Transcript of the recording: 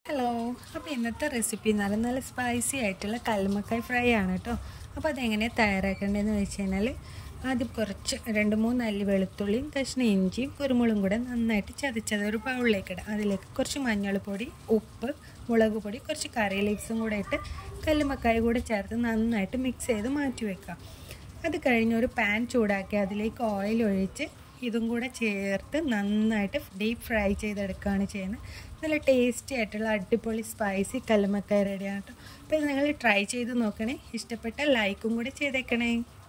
hello അപ്പോൾ ഇന്നത്തെ recipe എന്ന് പറഞ്ഞാൽ നല്ല സ്പൈസി ആയിട്ടുള്ള കല്ലുമക്കായ് ഫ്രൈ ആണ് കേട്ടോ അപ്പോൾ അതെങ്ങനെ തയ്യാറാക്കേണ്ടതെന്ന് വെച്ച് കഴിഞ്ഞാൽ ആദ്യം കുറച്ച് രണ്ട് മൂന്ന് അല്ലി വെളുത്തുള്ളിയും കഷ്ണം ഇഞ്ചിയും കുരുമുളകും കൂടെ നന്നായിട്ട് ചതച്ചത് ഒരു ബൗളിലേക്ക് ഇടാം അതിലേക്ക് കുറച്ച് മഞ്ഞൾപ്പൊടി ഉപ്പ് മുളക് പൊടി കുറച്ച് കറി ലീവ്സും കൂടെ ഇട്ട് കല്ലുമക്കായ കൂടെ ചേർത്ത് നന്നായിട്ട് മിക്സ് ചെയ്ത് മാറ്റി വെക്കാം അത് കഴിഞ്ഞ് ഒരു പാൻ ചൂടാക്കി അതിലേക്ക് ഓയിൽ ഒഴിച്ച് ഇതും കൂടെ ചേർത്ത് നന്നായിട്ട് ഡീപ്പ് ഫ്രൈ ചെയ്തെടുക്കുകയാണ് ചെയ്യുന്നത് നല്ല ടേസ്റ്റി ആയിട്ടുള്ള അടിപൊളി സ്പൈസി കല്ലുമക്കായ റെഡിയാണ് കേട്ടോ അപ്പോൾ ഇത് നിങ്ങൾ ട്രൈ ചെയ്ത് നോക്കണേ ഇഷ്ടപ്പെട്ട ലൈക്കും കൂടെ ചെയ്തേക്കണേ